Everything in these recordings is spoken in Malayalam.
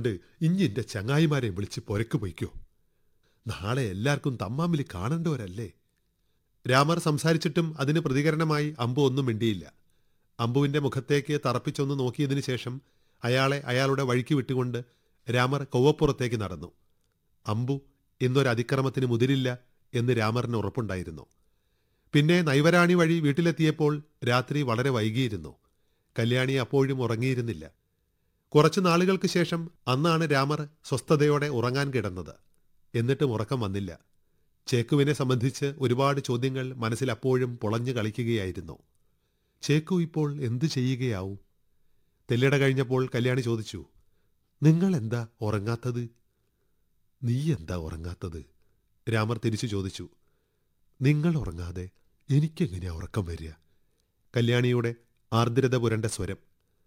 അതുകൊണ്ട് ഇഞ്ഞി എന്റെ ചങ്ങായിമാരെ വിളിച്ച് പുരക്ക് പൊയ്ക്കോ നാളെ എല്ലാവർക്കും തമ്മാമിൽ കാണണ്ടവരല്ലേ രാമർ സംസാരിച്ചിട്ടും അതിന് പ്രതികരണമായി അമ്പു ഒന്നും മിണ്ടിയില്ല അമ്പുവിന്റെ മുഖത്തേക്ക് തറപ്പിച്ചൊന്ന് നോക്കിയതിനു ശേഷം അയാളെ അയാളുടെ വഴിക്ക് വിട്ടുകൊണ്ട് രാമർ കൊവ്വപ്പുറത്തേക്ക് നടന്നു അമ്പു ഇന്നൊരു അതിക്രമത്തിന് മുതിരില്ല എന്ന് രാമറിന് ഉറപ്പുണ്ടായിരുന്നു പിന്നെ നൈവരാണി വഴി വീട്ടിലെത്തിയപ്പോൾ രാത്രി വളരെ വൈകിയിരുന്നു കല്യാണി അപ്പോഴും ഉറങ്ങിയിരുന്നില്ല കുറച്ചു നാളുകൾക്ക് ശേഷം അന്നാണ് രാമർ സ്വസ്ഥതയോടെ ഉറങ്ങാൻ കിടന്നത് എന്നിട്ടും ഉറക്കം വന്നില്ല ചേക്കുവിനെ സംബന്ധിച്ച് ഒരുപാട് ചോദ്യങ്ങൾ മനസ്സിൽ അപ്പോഴും പൊളഞ്ഞു കളിക്കുകയായിരുന്നു ചേക്കു ഇപ്പോൾ എന്തു ചെയ്യുകയാവും തെല്ലിട കഴിഞ്ഞപ്പോൾ കല്യാണി ചോദിച്ചു നിങ്ങൾ എന്താ ഉറങ്ങാത്തത് നീ എന്താ ഉറങ്ങാത്തത് രാമർ തിരിച്ചു ചോദിച്ചു നിങ്ങൾ ഉറങ്ങാതെ എനിക്കെങ്ങനെയാ ഉറക്കം വരിക കല്യാണിയുടെ ആർദ്രത പുരണ്ട സ്വരം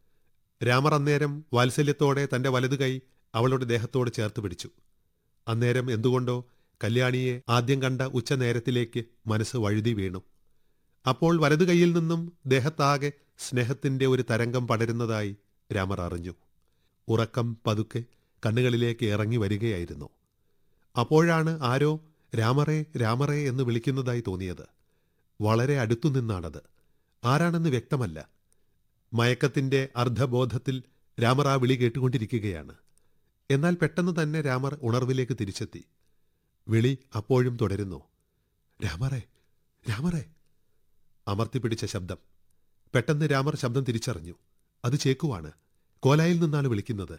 രാമർ അന്നേരം വാത്സല്യത്തോടെ തന്റെ വലതു കൈ അവളുടെ ദേഹത്തോട് ചേർത്ത് പിടിച്ചു അന്നേരം എന്തുകൊണ്ടോ കല്യാണിയെ ആദ്യം കണ്ട ഉച്ചനേരത്തിലേക്ക് മനസ്സ് വഴുതി വീണു അപ്പോൾ വലതു കൈയിൽ നിന്നും ദേഹത്താകെ സ്നേഹത്തിന്റെ ഒരു തരംഗം പടരുന്നതായി രാമർ അറിഞ്ഞു ഉറക്കം പതുക്കെ കണ്ണുകളിലേക്ക് ഇറങ്ങി വരികയായിരുന്നു അപ്പോഴാണ് ആരോ രാമറേ രാമറേ എന്ന് വിളിക്കുന്നതായി തോന്നിയത് വളരെ അടുത്തു നിന്നാണത് ആരാണെന്ന് വ്യക്തമല്ല മയക്കത്തിന്റെ അർദ്ധബോധത്തിൽ രാമർ ആ വിളി കേട്ടുകൊണ്ടിരിക്കുകയാണ് എന്നാൽ പെട്ടെന്ന് തന്നെ രാമർ ഉണർവിലേക്ക് തിരിച്ചെത്തി വിളി അപ്പോഴും തുടരുന്നു രാമറേ രാമറേ അമർത്തിപ്പിടിച്ച ശബ്ദം പെട്ടെന്ന് രാമർ ശബ്ദം തിരിച്ചറിഞ്ഞു അത് ചേക്കുവാണ് കോലായിൽ നിന്നാണ് വിളിക്കുന്നത്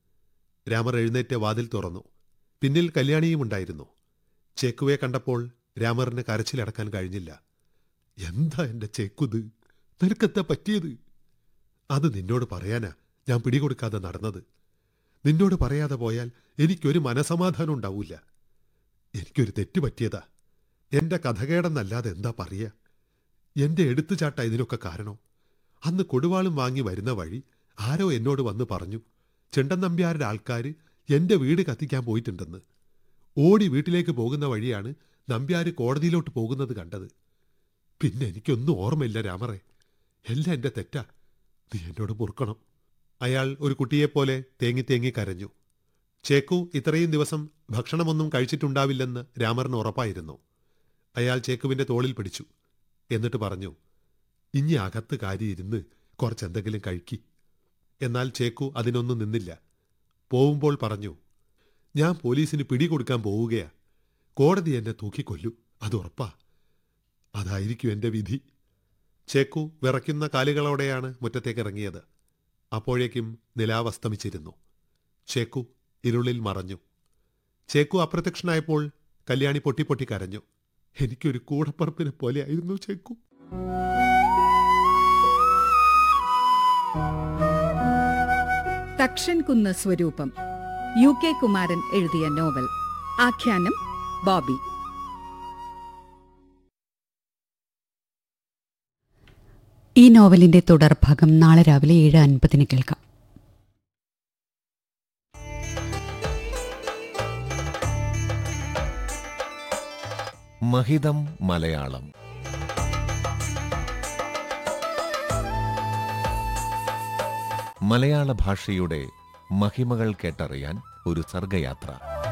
രാമർ എഴുന്നേറ്റ് വാതിൽ തുറന്നു പിന്നിൽ കല്യാണിയും ഉണ്ടായിരുന്നു ചേക്കുവെ കണ്ടപ്പോൾ രാമറിന് കരച്ചിലടക്കാൻ കഴിഞ്ഞില്ല എന്താ എന്റെ ചേക്കുത് നിനക്കെത്താ പറ്റിയത് അത് നിന്നോട് പറയാനാ ഞാൻ പിടികൊടുക്കാതെ നടന്നത് നിന്നോട് പറയാതെ പോയാൽ എനിക്കൊരു മനസമാധാനം ഉണ്ടാവൂല എനിക്കൊരു തെറ്റ് പറ്റിയതാ എന്റെ കഥകേടെന്നല്ലാതെ എന്താ പറയുക എന്റെ എടുത്തുചാട്ട ഇതിനൊക്കെ കാരണം അന്ന് കൊടുവാളും വാങ്ങി വരുന്ന വഴി ആരോ എന്നോട് വന്ന് പറഞ്ഞു ചെണ്ടൻ നമ്പ്യാരുടെ ആൾക്കാർ എന്റെ വീട് കത്തിക്കാൻ പോയിട്ടുണ്ടെന്ന് ഓടി വീട്ടിലേക്ക് പോകുന്ന വഴിയാണ് നമ്പ്യാര് കോടതിയിലോട്ട് പോകുന്നത് കണ്ടത് പിന്നെ എനിക്കൊന്നും ഓർമ്മയില്ല രാമറേ എല്ലാം എന്റെ തെറ്റാ നീ എന്നോട് പൊറുക്കണം അയാൾ ഒരു കുട്ടിയെപ്പോലെ തേങ്ങി തേങ്ങി കരഞ്ഞു ചേക്കു ഇത്രയും ദിവസം ഭക്ഷണമൊന്നും കഴിച്ചിട്ടുണ്ടാവില്ലെന്ന് രാമറിന് ഉറപ്പായിരുന്നു അയാൾ ചേക്കുവിന്റെ തോളിൽ പിടിച്ചു എന്നിട്ട് പറഞ്ഞു ഇനി അകത്ത് കാരിയിരുന്ന് കുറച്ചെന്തെങ്കിലും കഴിക്കി എന്നാൽ ചേക്കു അതിനൊന്നും നിന്നില്ല പോവുമ്പോൾ പറഞ്ഞു ഞാൻ പോലീസിന് പിടികൊടുക്കാൻ പോവുകയാ കോടതി എന്നെ തൂക്കിക്കൊല്ലു അത് ഉറപ്പാ അതായിരിക്കും എന്റെ വിധി ചേക്കു വിറയ്ക്കുന്ന കാലുകളോടെയാണ് മുറ്റത്തേക്ക് ഇറങ്ങിയത് അപ്പോഴേക്കും നിലാവസ്തമിച്ചിരുന്നു ചേക്കു ഇരുളിൽ മറഞ്ഞു ചേക്കു അപ്രത്യക്ഷനായപ്പോൾ കല്യാണി പൊട്ടിപ്പൊട്ടി കരഞ്ഞു എനിക്കൊരു കൂടപ്പറപ്പിനെ പോലെയായിരുന്നു ചേക്കു തക്ഷൻ കുന്ന് സ്വരൂപം യു കെ കുമാരൻ എഴുതിയ നോവൽ ആഖ്യാനം ബോബി ഈ നോവലിന്റെ തുടർഭാഗം നാളെ രാവിലെ ഏഴ് അൻപതിന് കേൾക്കാം മഹിതം മലയാളം മലയാള ഭാഷയുടെ മഹിമകൾ കേട്ടറിയാൻ ഒരു സർഗയാത്ര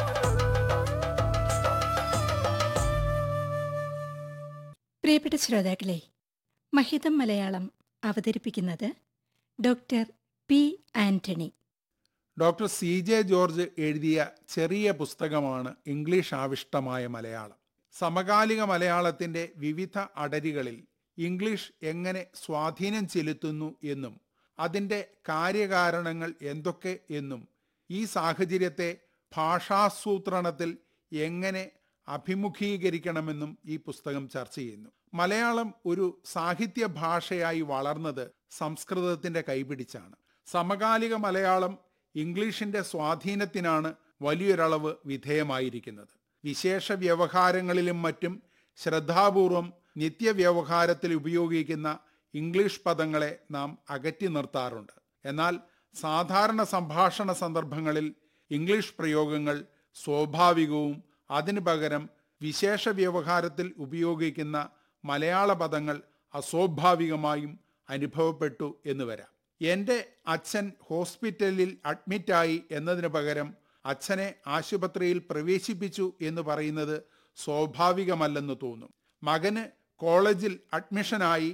പ്രിയപ്പെട്ട ശ്രോതാക്കളെ മഹിതം മലയാളം അവതരിപ്പിക്കുന്നത് doctor P Antony doctor C J George എഴുതിയ ചെറിയ പുസ്തകമാണ് ഇംഗ്ലീഷ് ആവിഷ്ടമായ മലയാളം സമകാലിക മലയാളത്തിൻ്റെ വിവിധ അടരികളിൽ ഇംഗ്ലീഷ് എങ്ങനെ സ്വാധീനം ചെലുത്തുന്നു എന്നും അതിൻ്റെ കാര്യകാരണങ്ങൾ എന്തൊക്കെ എന്നും ഈ സാഹചര്യത്തെ ഭാഷാസൂത്രണത്തിൽ എങ്ങനെ അഭിമുഖീകരിക്കണമെന്നും ഈ പുസ്തകം ചർച്ച ചെയ്യുന്നു മലയാളം ഒരു സാഹിത്യ ഭാഷയായി വളർന്നത് സംസ്കൃതത്തിന്റെ കൈപിടിച്ചാണ് സമകാലിക മലയാളം ഇംഗ്ലീഷിന്റെ സ്വാധീനത്തിനാണ് വലിയൊരളവ് വിധേയമായിരിക്കുന്നത് വിശേഷ വ്യവഹാരങ്ങളിലും മറ്റും ശ്രദ്ധാപൂർവം നിത്യവ്യവഹാരത്തിൽ ഉപയോഗിക്കുന്ന ഇംഗ്ലീഷ് പദങ്ങളെ നാം അകറ്റി നിർത്താറുണ്ട് എന്നാൽ സാധാരണ സംഭാഷണ സന്ദർഭങ്ങളിൽ ഇംഗ്ലീഷ് പ്രയോഗങ്ങൾ സ്വാഭാവികവും അതിനു പകരം വിശേഷ വ്യവഹാരത്തിൽ ഉപയോഗിക്കുന്ന മലയാള പദങ്ങൾ അസ്വാഭാവികമായും അനുഭവപ്പെട്ടു എന്ന് വരാം എൻ്റെ അച്ഛൻ ഹോസ്പിറ്റലിൽ അഡ്മിറ്റായി എന്നതിന് പകരം അച്ഛനെ ആശുപത്രിയിൽ പ്രവേശിപ്പിച്ചു എന്ന് പറയുന്നത് സ്വാഭാവികമല്ലെന്ന് തോന്നും മകന് കോളേജിൽ അഡ്മിഷനായി